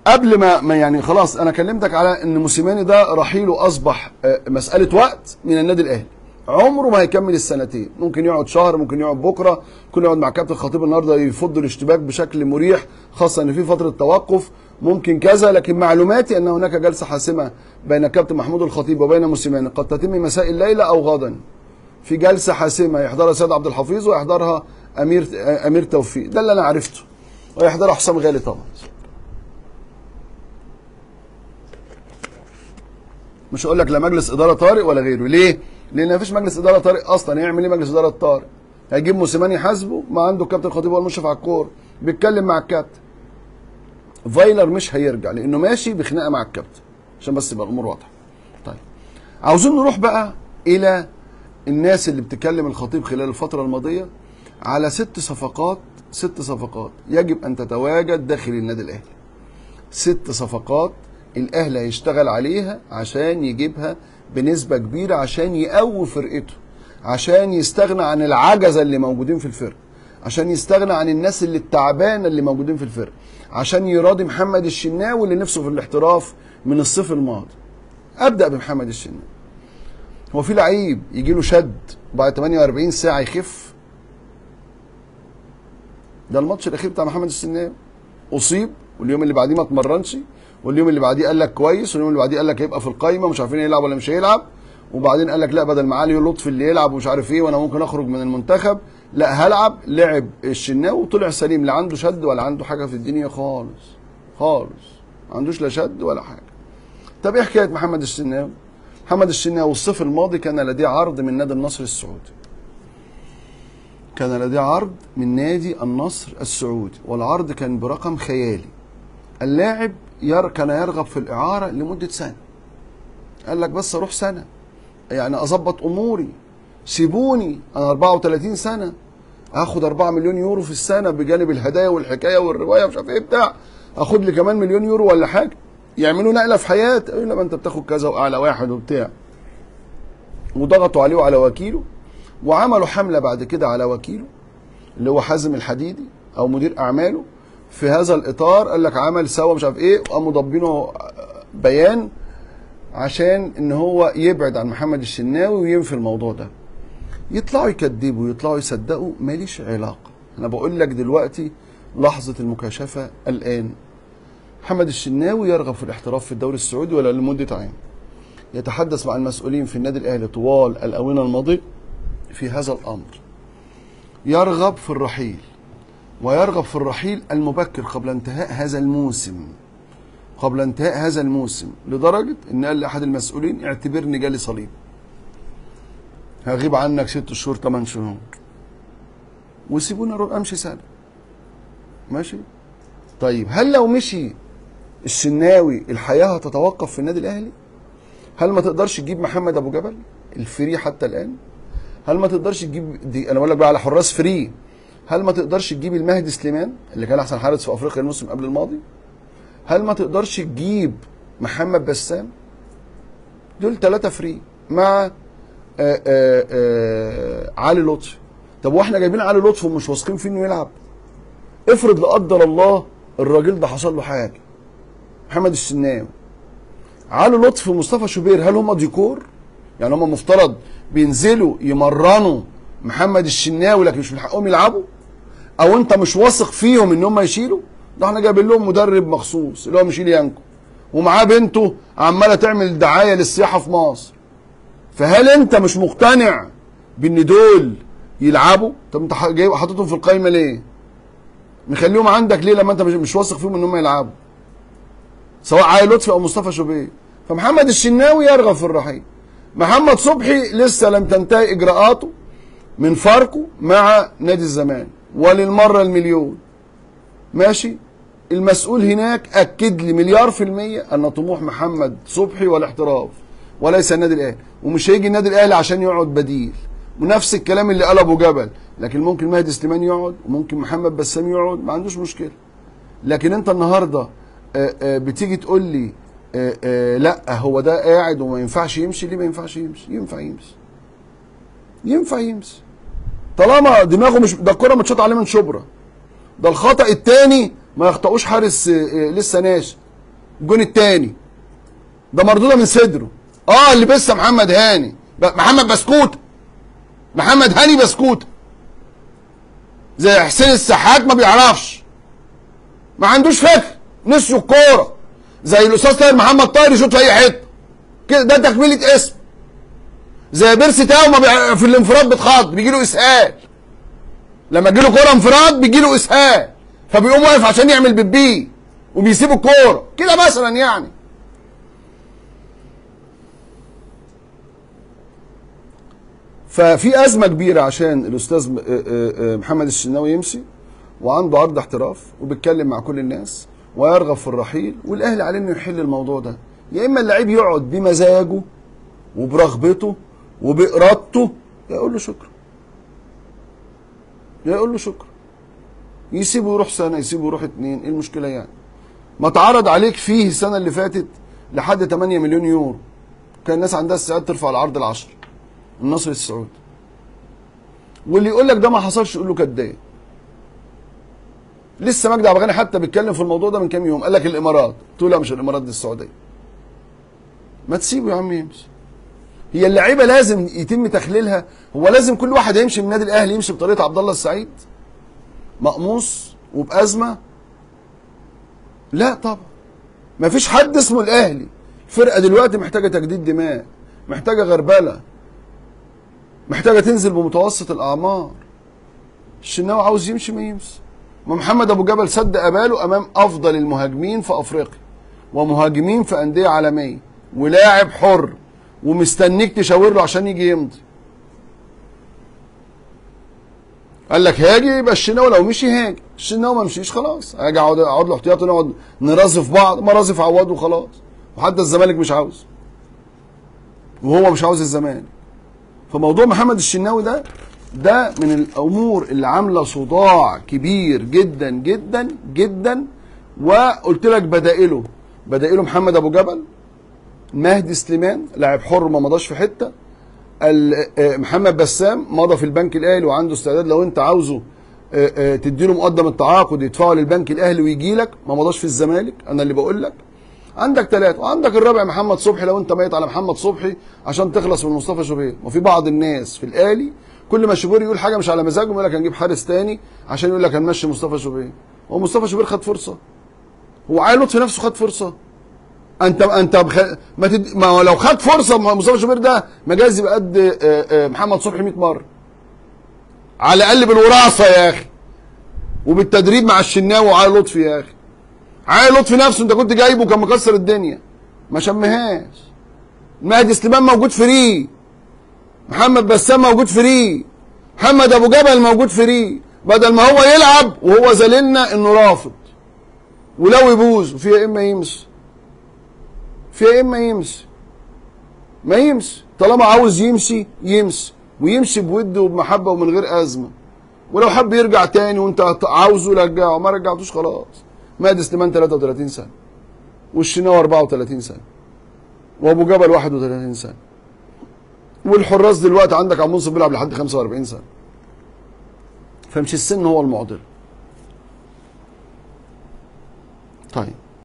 قبل ما, ما يعني خلاص انا كلمتك على ان موسيماني ده رحيله اصبح آه، مساله وقت من النادي الاهلي عمره ما هيكمل السنتين ممكن يقعد شهر ممكن يقعد بكره ممكن يقعد مع كابتن خطيب النهارده يفض الاشتباك بشكل مريح خاصه ان في فتره توقف ممكن كذا لكن معلوماتي ان هناك جلسه حاسمه بين كابتن محمود الخطيب وبين موسيماني قد تتم مساء الليله او غدا في جلسه حاسمه يحضرها سيد عبد الحفيظ ويحضرها امير امير توفيق ده اللي انا عرفته ويحضرها حسام غالي طبعا مش هقول لك لا مجلس اداره طارئ ولا غيره ليه لان مفيش مجلس اداره طارئ اصلا يعمل ايه مجلس اداره طارئ هيجيب موسيماني يحاسبه ما عنده الكابتن خطيب هو المشرف على الكوره بيتكلم مع الكابتن فايلر مش هيرجع لانه ماشي بخناقه مع الكابتن عشان بس يبقى الامور واضحه طيب عاوزين نروح بقى الى الناس اللي بتكلم الخطيب خلال الفتره الماضيه على ست صفقات ست صفقات يجب ان تتواجد داخل النادي الاهلي ست صفقات الاهلي هيشتغل عليها عشان يجيبها بنسبه كبيره عشان يقوي فرقته عشان يستغنى عن العجزه اللي موجودين في الفرقه عشان يستغنى عن الناس اللي التعبانه اللي موجودين في الفرقه عشان يراضي محمد الشناوي اللي نفسه في الاحتراف من الصيف الماضي ابدا بمحمد الشناوي هو في لعيب يجي له شد بعد 48 ساعه يخف ده الماتش الاخير بتاع محمد الشناوي اصيب واليوم اللي بعديه ما اتمرنش واليوم اللي بعديه قال لك كويس واليوم اللي بعديه قال لك هيبقى في القايمه مش عارفين يلعب ولا مش هيلعب وبعدين قال لك لا بدل ما علي لطفي اللي يلعب ومش عارف ايه وانا ممكن اخرج من المنتخب لا هلعب لعب الشناوي وطلع سليم لا عنده شد ولا عنده حاجه في الدنيا خالص خالص ما عندوش لا شد ولا حاجه طب ايه حكايه محمد الشناوي محمد الشناوي الصيف الماضي كان لديه عرض من نادي النصر السعودي كان لديه عرض من نادي النصر السعودي والعرض كان برقم خيالي اللاعب ير كان يرغب في الإعارة لمدة سنة قال لك بس أروح سنة يعني أظبط أموري سيبوني أنا 34 سنة هاخد 4 مليون يورو في السنة بجانب الهدايا والحكاية والرواية مش عارف إيه بتاع أخد لي كمان مليون يورو ولا حاجة يعملوا نقلة في حياتي يقول لما أنت بتاخد كذا وأعلى واحد وبتاع وضغطوا عليه وعلى وكيله وعملوا حملة بعد كده على وكيله اللي هو حازم الحديدي أو مدير أعماله في هذا الاطار قال لك عمل سوا مش عارف ايه وقاموا ضابينه بيان عشان ان هو يبعد عن محمد الشناوي وينفي الموضوع ده يطلعوا يكذبوا يطلعوا يصدقوا ماليش علاقه انا بقول لك دلوقتي لحظه المكاشفه الان محمد الشناوي يرغب في الاحتراف في الدوري السعودي ولا لمده عام يتحدث مع المسؤولين في النادي الاهلي طوال الاونه الماضيه في هذا الامر يرغب في الرحيل ويرغب في الرحيل المبكر قبل انتهاء هذا الموسم قبل انتهاء هذا الموسم لدرجة ان قال لأحد المسؤولين اعتبرني جالي صليب هغيب عنك ست شهور ثمان شهور وسيبوني اروح امشي سنة ماشي طيب هل لو مشي الشناوي الحياة هتتوقف في النادي الاهلي هل ما تقدرش تجيب محمد ابو جبل الفري حتى الان هل ما تقدرش تجيب دي انا بقول لك بقى على حراس فري هل ما تقدرش تجيب المهدي سليمان اللي كان احسن حارس في افريقيا الموسم قبل الماضي هل ما تقدرش تجيب محمد بسام دول ثلاثة فري مع آآ آآ آآ علي لطفي طب واحنا جايبين علي لطفي ومش واثقين فيه انه يلعب افرض لا قدر الله الراجل ده حصل له حاجه محمد الشناوي علي لطفي ومصطفى شوبير هل هم ديكور يعني هم مفترض بينزلوا يمرنوا محمد الشناوي لكن مش من حقهم يلعبوا او انت مش واثق فيهم ان هم يشيلوا ده احنا جايبين لهم مدرب مخصوص اللي هو ميشيل يانكو ومعاه بنته عماله تعمل دعايه للسياحه في مصر فهل انت مش مقتنع بان دول يلعبوا طب انت جايب حاططهم في القايمه ليه مخليهم عندك ليه لما انت مش, مش واثق فيهم ان هم يلعبوا سواء علي لطفي او مصطفى شوبير فمحمد الشناوي يرغب في الرحيل محمد صبحي لسه لم تنتهي اجراءاته من فاركو مع نادي الزمان وللمره المليون ماشي المسؤول هناك اكد لي مليار في الميه ان طموح محمد صبحي والاحتراف وليس النادي الاهلي ومش هيجي النادي الاهلي عشان يقعد بديل ونفس الكلام اللي قال ابو جبل لكن ممكن مهدي سليمان يقعد وممكن محمد بسام يقعد ما عندوش مشكله لكن انت النهارده آآ آآ بتيجي تقول لي آآ لا هو ده قاعد وما ينفعش يمشي ليه ما ينفعش يمشي ينفع يمشي ينفع يمشي طالما دماغه مش ده الكره متشاط عليه من شبرا ده الخطا الثاني ما يخطئوش حارس لسه ناشئ الجون الثاني ده مردوده من صدره اه اللي لسه محمد هاني ب- محمد بسكوت محمد هاني بسكوت زي حسين السحاك ما بيعرفش ما عندوش فكر نسيوا الكوره زي الاستاذ طاهر محمد طاهر يشوط في اي حته كده ده تكمله اسم زي بيرسي تاو ما بيع... في الانفراد بيتخض بيجي له اسهال لما تجي له كوره انفراد بيجي له اسهال فبيقوم واقف عشان يعمل بيبي وبيسيب الكوره كده مثلا يعني ففي ازمه كبيره عشان الاستاذ م- آه، آه، آه، محمد الشناوي يمشي وعنده عرض احتراف وبيتكلم مع كل الناس ويرغب في الرحيل والاهلي عليه انه يحل الموضوع ده يا اما اللعيب يقعد بمزاجه وبرغبته وبارادته يا يقول له شكرا يا يقول له شكرا يسيبه يروح سنه يسيبه يروح اتنين ايه المشكله يعني ما اتعرض عليك فيه السنه اللي فاتت لحد 8 مليون يورو كان الناس عندها استعداد ترفع العرض العشر النصر السعودي واللي يقول لك ده ما حصلش يقول له كداب لسه مجدي عبد الغني حتى بيتكلم في الموضوع ده من كام يوم قال لك الامارات قلت له لا مش الامارات دي السعوديه ما تسيبه يا عم يمشي هي اللعيبه لازم يتم تخليلها هو لازم كل واحد هيمشي من النادي الاهلي يمشي بطريقه عبد الله السعيد مقموص وبازمه لا طبعا ما فيش حد اسمه الاهلي الفرقه دلوقتي محتاجه تجديد دماء محتاجه غربله محتاجه تنزل بمتوسط الاعمار الشناوي عاوز يمشي ما يمشي ما محمد ابو جبل صدق باله امام افضل المهاجمين في افريقيا ومهاجمين في انديه عالميه ولاعب حر ومستنيك تشاور له عشان يجي يمضي قال لك هاجي يبقى الشناوي لو مشي هاجي الشناوي ما مشيش خلاص هاجي اقعد اقعد له احتياطي نقعد نرازف بعض ما رازف عواد وخلاص وحتى الزمالك مش عاوز وهو مش عاوز الزمالك فموضوع محمد الشناوي ده ده من الامور اللي عامله صداع كبير جدا جدا جدا وقلت لك بدائله بدائله محمد ابو جبل مهدي سليمان لاعب حر ما مضاش في حته ال- آه، محمد بسام مضى في البنك الاهلي وعنده استعداد لو انت عاوزه آه، آه، تديله مقدم التعاقد يدفعه للبنك الاهلي ويجي لك ما مضاش في الزمالك انا اللي بقول لك عندك ثلاثة وعندك الرابع محمد صبحي لو انت ميت على محمد صبحي عشان تخلص من مصطفى شوبير وفي بعض الناس في الاهلي كل ما شوبير يقول حاجه مش على مزاجه يقول لك هنجيب حارس تاني عشان يقول لك هنمشي مصطفى شوبير هو مصطفى شوبير خد فرصه هو علي لطفي نفسه خد فرصه انت انت بخ... ما, تد... ما هو لو خد فرصه ما مصطفى شوبير ده مجاز يبقى قد آه، آه، محمد صبحي 100 مره على الاقل بالوراثه يا اخي وبالتدريب مع الشناوي وعلي لطفي يا اخي علي لطفي نفسه انت كنت جايبه كان مكسر الدنيا ما شمهاش مهدي سليمان موجود فري محمد بسام موجود فري محمد ابو جبل موجود فري بدل ما هو يلعب وهو ذليلنا انه رافض ولو يبوظ وفيها اما يمشي فيها اما يمشي ما يمشي طالما عاوز يمشي يمشي ويمشي بود وبمحبه ومن غير ازمه ولو حب يرجع تاني وانت عاوزه رجعه ما رجعتوش خلاص مهدي سليمان 33 سنه والشناوي 34 سنه وابو جبل 31 سنه والحراس دلوقتي عندك عم منصف بيلعب لحد 45 سنه فمش السن هو المعضله طيب